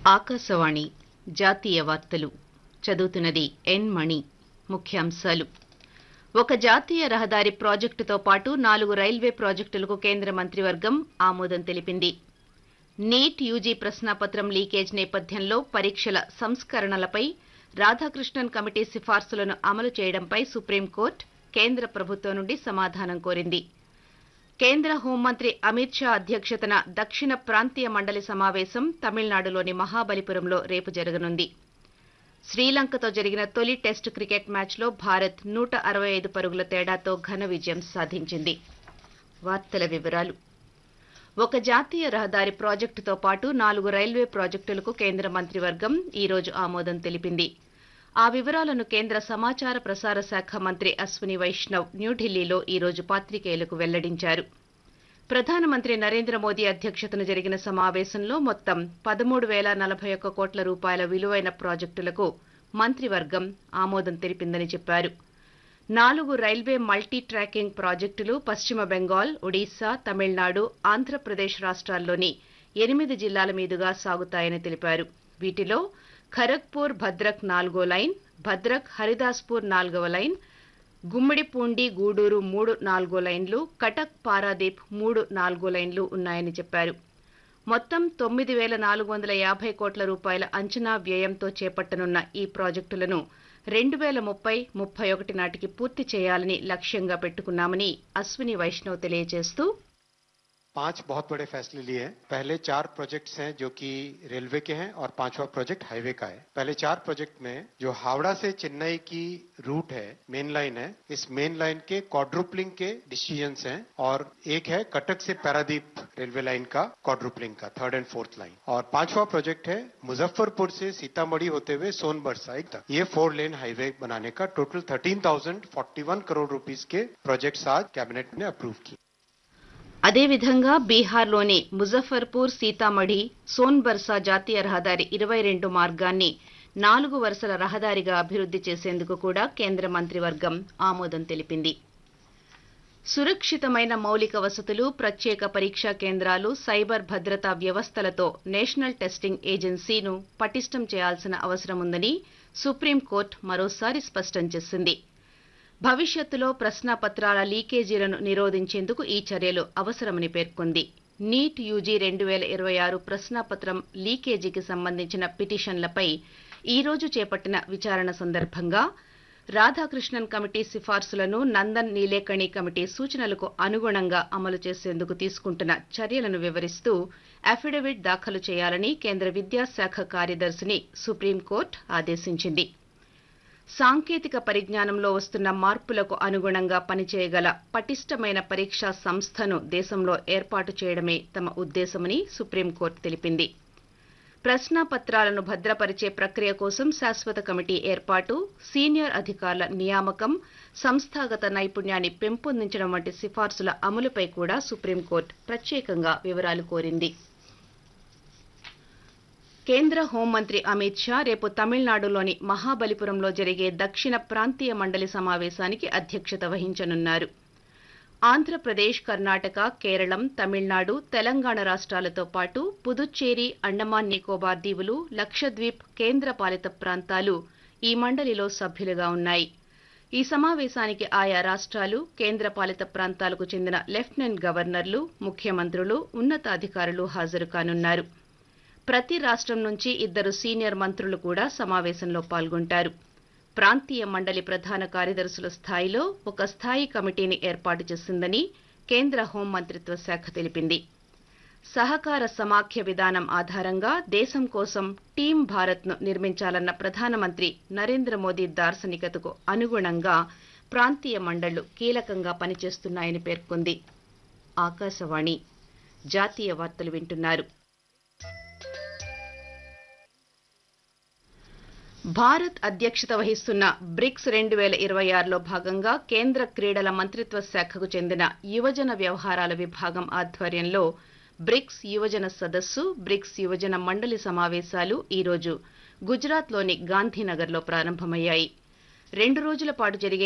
ఆకాశవాణి జాతీయ వార్తలు చదువుతున్నది ఎన్ మణి ముఖ్యాంశాలు ఒక జాతీయ రహదారి ప్రాజెక్టుతో పాటు నాలుగు రైల్వే ప్రాజెక్టులకు కేంద్ర మంత్రివర్గం ఆమోదం తెలిపింది నీట్ యూజీ ప్రశ్నాపత్రం లీకేజ్ నేపథ్యంలో పరీక్షల సంస్కరణలపై రాధాకృష్ణన్ కమిటీ సిఫార్సులను అమలు చేయడంపై సుప్రీంకోర్టు కేంద్ర ప్రభుత్వం నుండి సమాధానం కోరింది కేంద్ర హోంమంత్రి అమిత్ షా అధ్యక్షతన దక్షిణ ప్రాంతీయ మండలి సమావేశం తమిళనాడులోని మహాబలిపురంలో రేపు జరగనుంది శ్రీలంకతో జరిగిన తొలి టెస్టు క్రికెట్ మ్యాచ్లో భారత్ నూట అరవై ఐదు పరుగుల తేడాతో ఘన విజయం సాధించింది వార్తల వివరాలు ఒక జాతీయ రహదారి ప్రాజెక్టుతో పాటు నాలుగు రైల్వే ప్రాజెక్టులకు కేంద్ర మంత్రివర్గం ఈ రోజు ఆమోదం తెలిపింది ఆ వివరాలను కేంద్ర సమాచార ప్రసార శాఖ మంత్రి అశ్విని వైష్ణవ్ న్యూఢిల్లీలో ఈ రోజు పాత్రికేయులకు వెల్లడించారు ప్రధానమంత్రి నరేంద్ర మోదీ అధ్యక్షతన జరిగిన సమావేశంలో మొత్తం పదమూడు వేల నలభై ఒక్క కోట్ల రూపాయల విలువైన ప్రాజెక్టులకు మంత్రివర్గం ఆమోదం తెలిపిందని చెప్పారు నాలుగు రైల్వే మల్టీ ట్రాకింగ్ ప్రాజెక్టులు పశ్చిమ బెంగాల్ ఒడిశా తమిళనాడు ఆంధ్రప్రదేశ్ రాష్ట్రాల్లోని ఎనిమిది జిల్లాల మీదుగా సాగుతాయని తెలిపారు వీటిలో ఖరగ్పూర్ భద్రక్ నాలుగో లైన్ భద్రక్ హరిదాస్పూర్ నాలుగవ లైన్ గుమ్మిడిపూండి గూడూరు మూడు నాలుగో లైన్లు కటక్ పారాదీప్ మూడు నాలుగో లైన్లు ఉన్నాయని చెప్పారు మొత్తం తొమ్మిది వేల నాలుగు వందల యాభై కోట్ల రూపాయల అంచనా వ్యయంతో చేపట్టనున్న ఈ ప్రాజెక్టులను రెండు వేల ముప్పై ముప్పై ఒకటి నాటికి పూర్తి చేయాలని లక్ష్యంగా పెట్టుకున్నామని అశ్విని వైష్ణవ్ తెలియజేస్తూ पांच बहुत बड़े फैसले लिए हैं पहले चार प्रोजेक्ट्स हैं जो कि रेलवे के हैं और पांचवा प्रोजेक्ट हाईवे का है पहले चार प्रोजेक्ट में जो हावड़ा से चेन्नई की रूट है मेन लाइन है इस मेन लाइन के क्वाड्रुपलिंग के डिसीजंस हैं और एक है कटक से पैरादीप रेलवे लाइन का क्वाड्रुपलिंग का थर्ड एंड फोर्थ लाइन और पांचवा प्रोजेक्ट है मुजफ्फरपुर से सीतामढ़ी होते हुए सोनभर साइड तक ये फोर लेन हाईवे बनाने का total thirteen thousand forty one crore rupees के प्रोजेक्ट्स आज कैबिनेट ने अप्रूव किए అదేవిధంగా బీహార్లోని ముజఫర్పూర్ సీతామఢి సోన్బర్సా జాతీయ రహదారి ఇరవై రెండు మార్గాన్ని నాలుగు వరుసల రహదారిగా అభివృద్ది చేసేందుకు కూడా కేంద్ర మంత్రివర్గం ఆమోదం తెలిపింది సురక్షితమైన మౌలిక వసతులు ప్రత్యేక పరీక్షా కేంద్రాలు సైబర్ భద్రతా వ్యవస్థలతో నేషనల్ టెస్టింగ్ ఏజెన్సీను పటిష్టం చేయాల్సిన అవసరం ఉందని సుప్రీంకోర్టు మరోసారి స్పష్టం చేసింది భవిష్యత్తులో ప్రశ్నాపత్రాల లీకేజీలను నిరోధించేందుకు ఈ చర్యలు అవసరమని పేర్కొంది నీట్ యూజీ రెండు వేల ఇరవై ఆరు ప్రశ్నాపత్రం లీకేజీకి సంబంధించిన పిటిషన్లపై ఈ రోజు చేపట్టిన విచారణ సందర్భంగా రాధాకృష్ణన్ కమిటీ సిఫార్సులను నందన్ నీలేకణి కమిటీ సూచనలకు అనుగుణంగా అమలు చేసేందుకు తీసుకుంటున్న చర్యలను వివరిస్తూ అఫిడవిట్ దాఖలు చేయాలని కేంద్ర విద్యాశాఖ కార్యదర్శిని సుప్రీంకోర్టు ఆదేశించింది సాంకేతిక పరిజ్ఞానంలో వస్తున్న మార్పులకు అనుగుణంగా పనిచేయగల పటిష్టమైన పరీక్షా సంస్థను దేశంలో ఏర్పాటు చేయడమే తమ ఉద్దేశమని సుప్రీంకోర్టు తెలిపింది ప్రశ్నాపత్రాలను భద్రపరిచే ప్రక్రియ కోసం శాశ్వత కమిటీ ఏర్పాటు సీనియర్ అధికారుల నియామకం సంస్థాగత నైపుణ్యాన్ని పెంపొందించడం వంటి సిఫార్సుల అమలుపై కూడా సుప్రీంకోర్టు ప్రత్యేకంగా వివరాలు కోరింది కేంద్ర హోంమంత్రి అమిత్ షా రేపు తమిళనాడులోని మహాబలిపురంలో జరిగే దక్షిణ ప్రాంతీయ మండలి సమావేశానికి అధ్యక్షత వహించనున్నారు ఆంధ్రప్రదేశ్ కర్ణాటక కేరళం తమిళనాడు తెలంగాణ రాష్ట్రాలతో పాటు పుదుచ్చేరి అండమాన్ నికోబార్ దీవులు లక్షద్వీప్ కేంద్రపాలిత ప్రాంతాలు ఈ మండలిలో సభ్యులుగా ఉన్నాయి ఈ సమావేశానికి ఆయా రాష్ట్రాలు కేంద్రపాలిత ప్రాంతాలకు చెందిన లెఫ్టినెంట్ గవర్నర్లు ముఖ్యమంత్రులు ఉన్నతాధికారులు హాజరు కానున్నారు ప్రతి రాష్ట్రం నుంచి ఇద్దరు సీనియర్ మంత్రులు కూడా సమావేశంలో పాల్గొంటారు ప్రాంతీయ మండలి ప్రధాన కార్యదర్శుల స్థాయిలో ఒక స్థాయి కమిటీని ఏర్పాటు చేసిందని కేంద్ర హోంమంత్రిత్వ శాఖ తెలిపింది సహకార సమాఖ్య విధానం ఆధారంగా దేశం కోసం టీం భారత్ను నిర్మించాలన్న ప్రధానమంత్రి నరేంద్ర మోదీ దార్శనికతకు అనుగుణంగా ప్రాంతీయ మండళ్లు కీలకంగా పనిచేస్తున్నాయని పేర్కొంది ఆకాశవాణి జాతీయ వార్తలు వింటున్నారు భారత్ అధ్యక్షత వహిస్తున్న బ్రిక్స్ రెండు వేల ఇరవై ఆరులో భాగంగా కేంద్ర క్రీడల మంత్రిత్వ శాఖకు చెందిన యువజన వ్యవహారాల విభాగం ఆధ్వర్యంలో బ్రిక్స్ యువజన సదస్సు బ్రిక్స్ యువజన మండలి సమావేశాలు ఈరోజు గుజరాత్లోని గాంధీనగర్లో ప్రారంభమయ్యాయి రెండు రోజుల పాటు జరిగే